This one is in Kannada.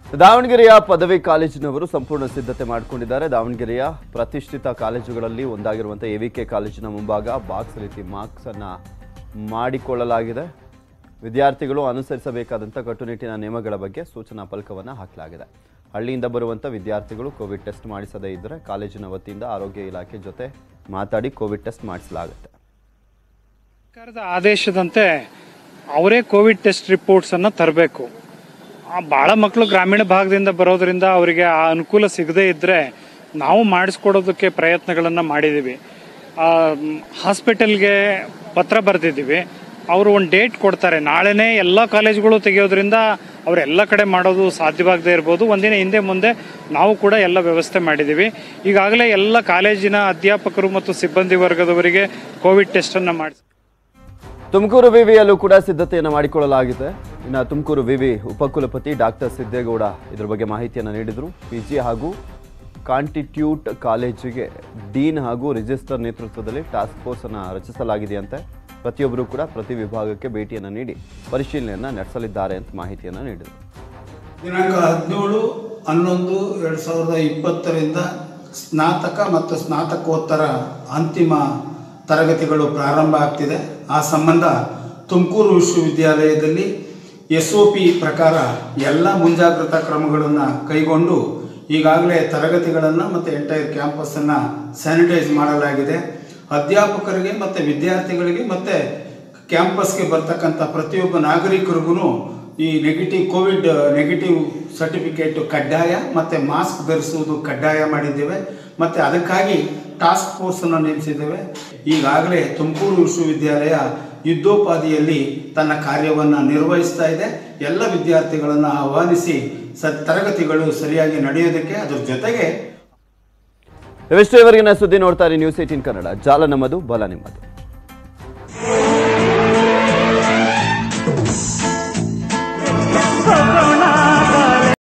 ದಾವಣಗೆರೆಯ ಪದವಿ ಕಾಲೇಜಿನವರು ಸಂಪೂರ್ಣ ಸಿದ್ಧತೆ ಮಾಡಿಕೊಂಡಿದ್ದಾರೆ ದಾವಣಗೆರೆಯ ಪ್ರತಿಷ್ಠಿತ ಕಾಲೇಜುಗಳಲ್ಲಿ ಒಂದಾಗಿರುವಂಥ ಎವಿಕೆ ಕಾಲೇಜಿನ ಮುಂಭಾಗ ಬಾಕ್ಸ್ ರೀತಿ ಮಾರ್ಕ್ಸ್ ಅನ್ನ ಮಾಡಿಕೊಳ್ಳಲಾಗಿದೆ ವಿದ್ಯಾರ್ಥಿಗಳು ಅನುಸರಿಸಬೇಕಾದಂಥ ಕಟ್ಟುನಿಟ್ಟಿನ ನಿಯಮಗಳ ಬಗ್ಗೆ ಸೂಚನಾ ಫಲಕವನ್ನು ಹಾಕಲಾಗಿದೆ ಹಳ್ಳಿಯಿಂದ ಬರುವಂಥ ವಿದ್ಯಾರ್ಥಿಗಳು ಕೋವಿಡ್ ಟೆಸ್ಟ್ ಮಾಡಿಸದೇ ಇದ್ದರೆ ಕಾಲೇಜಿನ ವತಿಯಿಂದ ಆರೋಗ್ಯ ಇಲಾಖೆ ಜೊತೆ ಮಾತಾಡಿ ಕೋವಿಡ್ ಟೆಸ್ಟ್ ಮಾಡಿಸಲಾಗುತ್ತೆ ಸರ್ಕಾರದ ಆದೇಶದಂತೆ ಅವರೇ ಕೋವಿಡ್ ಟೆಸ್ಟ್ ರಿಪೋರ್ಟ್ಸನ್ನು ತರಬೇಕು ಭಾಳ ಮಕ್ಕಳು ಗ್ರಾಮೀಣ ಭಾಗದಿಂದ ಬರೋದ್ರಿಂದ ಅವರಿಗೆ ಆ ಅನುಕೂಲ ಸಿಗದೇ ಇದ್ದರೆ ನಾವು ಮಾಡಿಸ್ಕೊಡೋದಕ್ಕೆ ಪ್ರಯತ್ನಗಳನ್ನು ಮಾಡಿದ್ದೀವಿ ಹಾಸ್ಪಿಟಲ್ಗೆ ಪತ್ರ ಬರೆದಿದ್ದೀವಿ ಅವರು ಒಂದು ಡೇಟ್ ಕೊಡ್ತಾರೆ ನಾಳೆನೇ ಎಲ್ಲ ಕಾಲೇಜುಗಳು ತೆಗೆಯೋದ್ರಿಂದ ಅವರೆಲ್ಲ ಕಡೆ ಮಾಡೋದು ಸಾಧ್ಯವಾಗದೇ ಇರ್ಬೋದು ಒಂದಿನ ಹಿಂದೆ ಮುಂದೆ ನಾವು ಕೂಡ ಎಲ್ಲ ವ್ಯವಸ್ಥೆ ಮಾಡಿದ್ದೀವಿ ಈಗಾಗಲೇ ಎಲ್ಲ ಕಾಲೇಜಿನ ಅಧ್ಯಾಪಕರು ಮತ್ತು ಸಿಬ್ಬಂದಿ ವರ್ಗದವರಿಗೆ ಕೋವಿಡ್ ಟೆಸ್ಟನ್ನು ಮಾಡಿಸಿ ತುಮಕೂರು ವಿವಿಯಲ್ಲೂ ಕೂಡ ಸಿದ್ಧತೆಯನ್ನು ಮಾಡಿಕೊಳ್ಳಲಾಗಿದೆ ಇನ್ನು ತುಮಕೂರು ವಿವಿ ಉಪಕುಲಪತಿ ಡಾಕ್ಟರ್ ಸಿದ್ದೇಗೌಡ ಇದ್ರ ಬಗ್ಗೆ ಮಾಹಿತಿಯನ್ನು ನೀಡಿದರು ಪಿ ಜಿ ಹಾಗೂ ಕಾಂಟಿಟ್ಯೂಟ್ ಕಾಲೇಜಿಗೆ ಡೀನ್ ಹಾಗೂ ರಿಜಿಸ್ಟರ್ ನೇತೃತ್ವದಲ್ಲಿ ಟಾಸ್ಕ್ ಫೋರ್ಸ್ ಅನ್ನು ರಚಿಸಲಾಗಿದೆಯಂತೆ ಪ್ರತಿಯೊಬ್ಬರು ಕೂಡ ಪ್ರತಿ ವಿಭಾಗಕ್ಕೆ ಭೇಟಿಯನ್ನು ನೀಡಿ ಪರಿಶೀಲನೆಯನ್ನು ನಡೆಸಲಿದ್ದಾರೆ ಅಂತ ಮಾಹಿತಿಯನ್ನು ನೀಡಿದರು ದಿನಾಂಕ ಹದಿನೇಳು ಹನ್ನೊಂದು ಎರಡು ಸಾವಿರದ ಇಪ್ಪತ್ತರಿಂದ ಸ್ನಾತಕ ಮತ್ತು ಸ್ನಾತಕೋತ್ತರ ಅಂತಿಮ ತರಗತಿಗಳು ಪ್ರಾರಂಭ ಆಗ್ತಿದೆ ಆ ಸಂಬಂಧ ತುಮಕೂರು ವಿಶ್ವವಿದ್ಯಾಲಯದಲ್ಲಿ ಎಸ್ ಒ ಪಿ ಪ್ರಕಾರ ಎಲ್ಲ ಮುಂಜಾಗ್ರತಾ ಕ್ರಮಗಳನ್ನು ಕೈಗೊಂಡು ಈಗಾಗಲೇ ತರಗತಿಗಳನ್ನು ಮತ್ತು ಎಂಟೈರ್ ಕ್ಯಾಂಪಸ್ಸನ್ನು ಸ್ಯಾನಿಟೈಸ್ ಮಾಡಲಾಗಿದೆ ಅಧ್ಯಾಪಕರಿಗೆ ಮತ್ತು ವಿದ್ಯಾರ್ಥಿಗಳಿಗೆ ಮತ್ತು ಕ್ಯಾಂಪಸ್ಗೆ ಬರ್ತಕ್ಕಂಥ ಪ್ರತಿಯೊಬ್ಬ ನಾಗರಿಕರಿಗೂ ಈ ನೆಗೆಟಿವ್ ಕೋವಿಡ್ ನೆಗೆಟಿವ್ ಸರ್ಟಿಫಿಕೇಟ್ ಕಡ್ಡಾಯ ಮತ್ತು ಮಾಸ್ಕ್ ಧರಿಸುವುದು ಕಡ್ಡಾಯ ಮಾಡಿದ್ದೇವೆ ಮತ್ತು ಅದಕ್ಕಾಗಿ ಟಾಸ್ಕ್ ಫೋರ್ಸನ್ನು ನೇಮಿಸಿದ್ದೇವೆ ಈಗಾಗಲೇ ತುಮಕೂರು ವಿಶ್ವವಿದ್ಯಾಲಯ ಯುದ್ಧೋಪಾದಿಯಲ್ಲಿ ತನ್ನ ಕಾರ್ಯವನ್ನು ನಿರ್ವಹಿಸ್ತಾ ಇದೆ ಎಲ್ಲ ವಿದ್ಯಾರ್ಥಿಗಳನ್ನು ಆಹ್ವಾನಿಸಿ ಸ ತರಗತಿಗಳು ಸರಿಯಾಗಿ ನಡೆಯೋದಕ್ಕೆ ಅದ್ರ ಜೊತೆಗೆ ಇವಿಷ್ಟು ಇವರೆಗಿನ ಸುದ್ದಿ ನೋಡ್ತಾರೆ ನ್ಯೂಸ್ ಏಟೀನ್ ಕನ್ನಡ ಜಾಲ ನಮ್ಮದು ಬಲ ನಿಮ್ಮದು